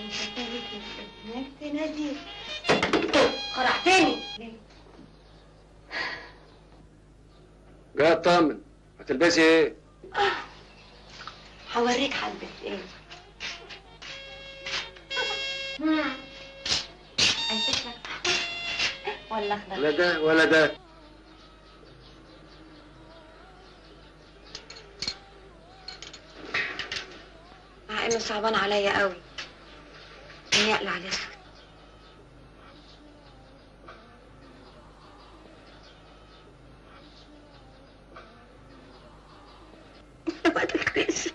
نفسي نادي خرعتني جاي اطمن هتلبسي ايه؟ هوريك هلبس ايه البس لك ولا اخضر لا ده ولا ده مع انه صعبان عليا قوي اني اقلع الاسود ما تخافش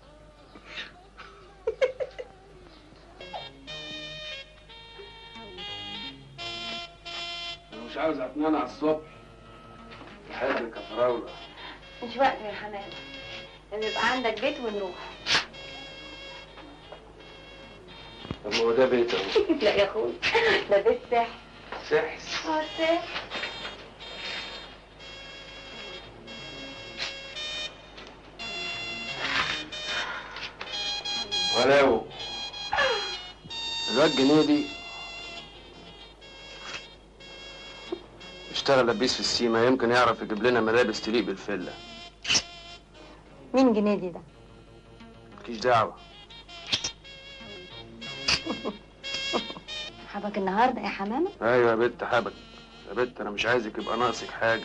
انا مش عاوز اتنان على الصبح بحبك يا فراوله مش وقت يا حمام لما يبقى عندك بيت ونروح طب ما هو ده بيت اهو لا يا اخوي ده بيت سحر سحس اه سحر ولو الواد جنيدي اشتغل لبيس في السيما يمكن يعرف يجيب لنا ملابس تليق بالفله مين جنيدي ده؟ مالكيش دعوه حبك النهارده يا حمامه؟ ايوه يا بنت حبك يا بنت انا مش عايزك يبقى ناقصك حاجه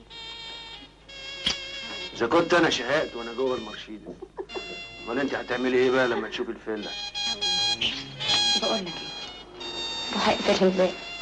اذا كنت انا شهقت وانا جوه المرشيدس امال انت هتعملي ايه بقى لما تشوفي الفيلا بقول لك ايه روح اقفل الباب